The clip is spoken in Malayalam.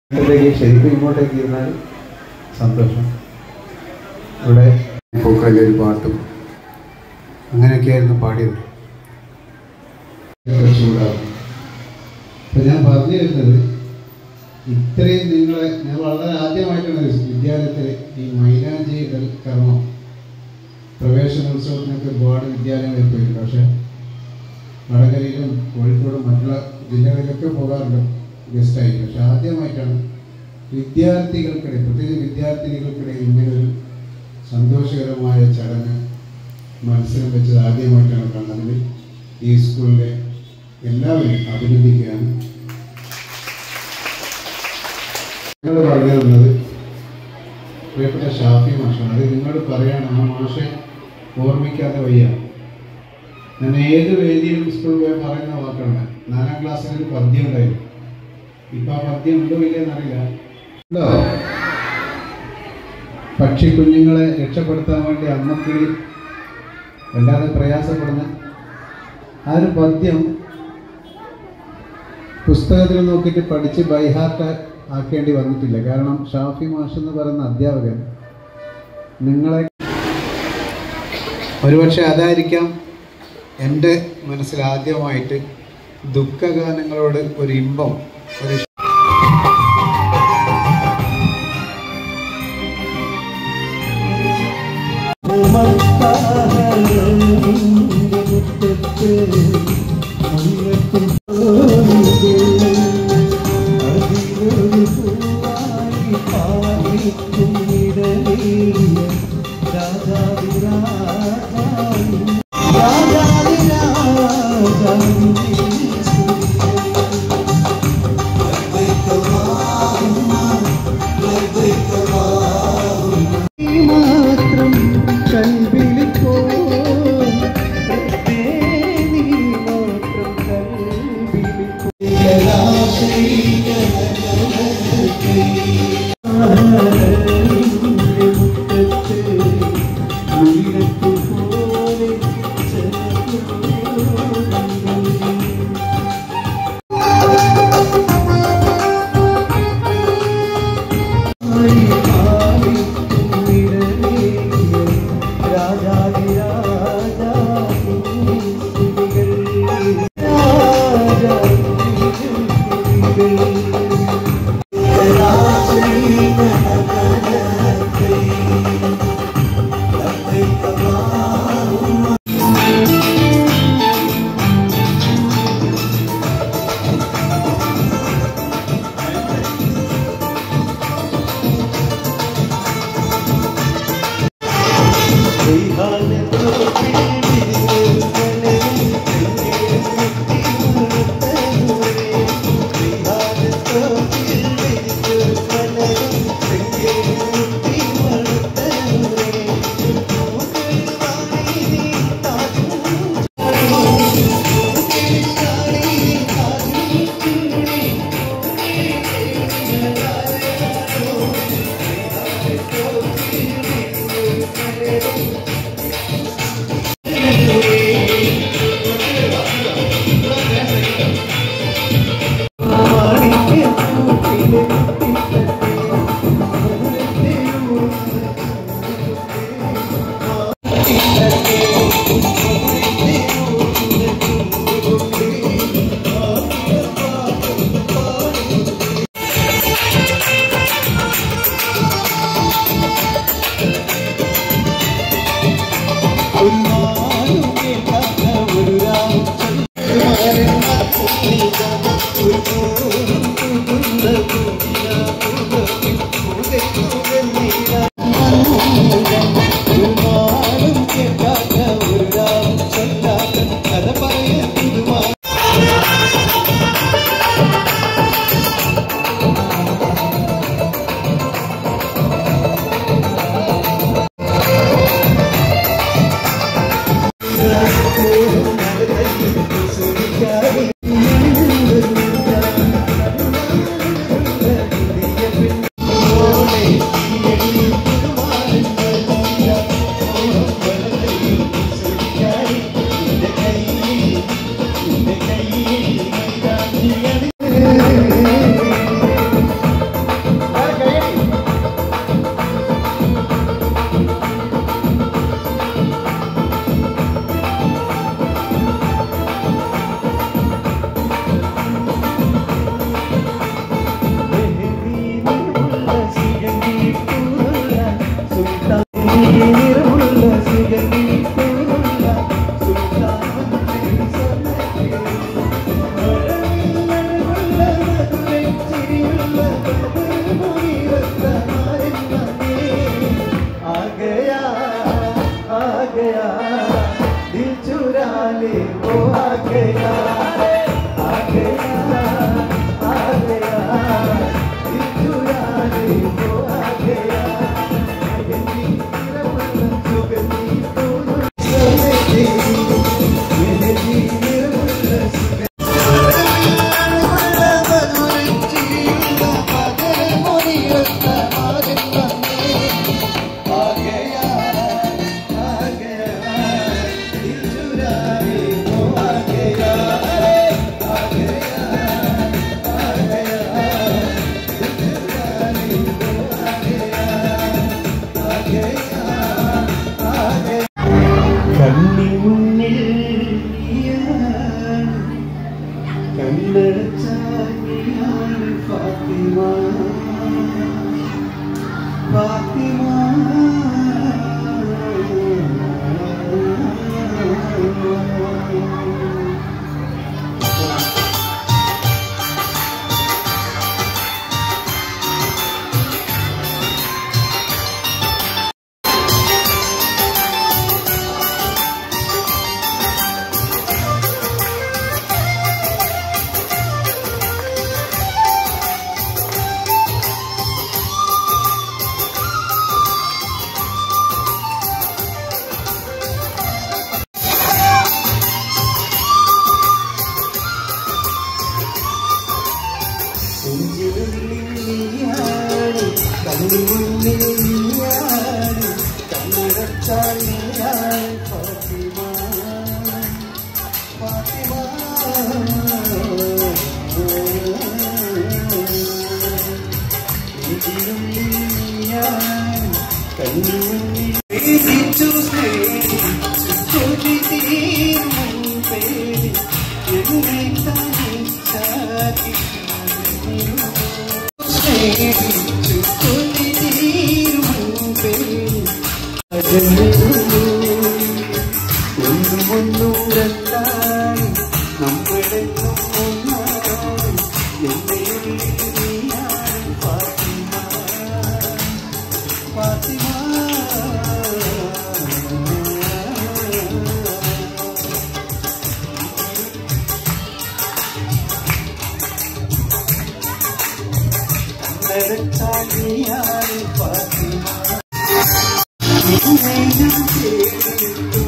ഇതിലേക്ക് ശരിക്കും ഇങ്ങോട്ടേക്ക് ഇരുന്നാൽ സന്തോഷം ഇവിടെ പൂക്കളിലെ ഒരു പാട്ടും അങ്ങനെയൊക്കെയായിരുന്നു പാടിയത് ഇതൊക്കെ ചൂടാവും അപ്പൊ ഞാൻ പറഞ്ഞു വരുന്നത് ഇത്രയും നിങ്ങളെ ഞാൻ വളരെ ആദ്യമായിട്ടാണ് ഒരു വിദ്യാലയത്തിൽ ഈ മൈലാഞ്ചി ഇടൽ കർമ്മം പ്രവേശനോത്സവത്തിനൊക്കെ ഒരുപാട് വിദ്യാലയങ്ങളിൽ പോയിട്ടുണ്ട് പക്ഷെ വടകരയിലും കോഴിക്കോടും മറ്റുള്ള ജില്ലകളിലൊക്കെ പോകാറുണ്ട് ഗസ്റ്റായിട്ട് പക്ഷെ ആദ്യമായിട്ടാണ് വിദ്യാർത്ഥികൾക്കിടയിൽ പ്രത്യേകിച്ച് വിദ്യാർത്ഥിനികൾക്കിടയിൽ ഇങ്ങനൊരു സന്തോഷകരമായ ചടങ്ങ് മത്സരം വെച്ചത് ആദ്യമായിട്ടാണ് കാണുന്നത് ഈ സ്കൂളിലെ എല്ലാവരെയും അഭിനന്ദിക്കുകയാണ് നിങ്ങൾ പറഞ്ഞു തന്നത് പ്രിയപ്പെട്ട ഷാഫി മാഷാണ് അത് നിങ്ങളോട് പറയാണ് ആ മാഷെ ഓർമ്മിക്കാതെ വയ്യ ഞാൻ ഏത് വേദിയിലും സ്കൂളിൽ പോയി പറയുന്ന വാക്കാണ് നാലാം ക്ലാസ്സിൽ ഒരു പദ്യം ഉണ്ടായിരുന്നു ഇപ്പൊ ആ പദ്യം ഉണ്ടോ ഇല്ലെന്ന് അറിയില്ല ഉണ്ടോ പക്ഷി കുഞ്ഞുങ്ങളെ രക്ഷപ്പെടുത്താൻ വേണ്ടി അമ്മക്കിളി വല്ലാതെ പ്രയാസപ്പെടുന്ന ആ ഒരു പദ്യം പുസ്തകത്തിൽ നോക്കിയിട്ട് പഠിച്ച് ബൈഹാർട്ട് ആക്കേണ്ടി വന്നിട്ടില്ല കാരണം ഷാഫി മാഷ് എന്ന് പറയുന്ന അധ്യാപകൻ നിങ്ങളെ ഒരുപക്ഷെ അതായിരിക്കാം എൻ്റെ മനസ്സിൽ ആദ്യമായിട്ട് ദുഃഖഗാനങ്ങളോട് ഒരു ഇമ്പം ഒരു ഇഷ്- മാത്രം കൽവിളിപ്പോ നീ മാത്രം കൽവിളിപ്പോ ും കൺമുന്നിൽ നീയാണ് കണ്ണടച്ചാൽ നീയാണ് ഫാത്തിമ ഫാത്തിമ ഇതിലും നീയാണ് കൺമുന്നിൽ സ്നേഹിച്ചു സ്നേഹിച്ചു കൊതി തീരും പേടി എന്നെ തനിച്ചാക്കി സ്നേഹിച്ചു കൊതി തീരും പേടി ഒന്നും ഒന്നും രണ്ടായി നമ്മളെന്നും ഒന്നായി എന്റെ ഉള്ളിൽ നീയാണ് ഫാത്തിമ ഫാത്തിമ കണ്ണടച്ചാൽ നീയാണ് ഫാത്തിമ നിന്നെയും തേടിയിട്ടു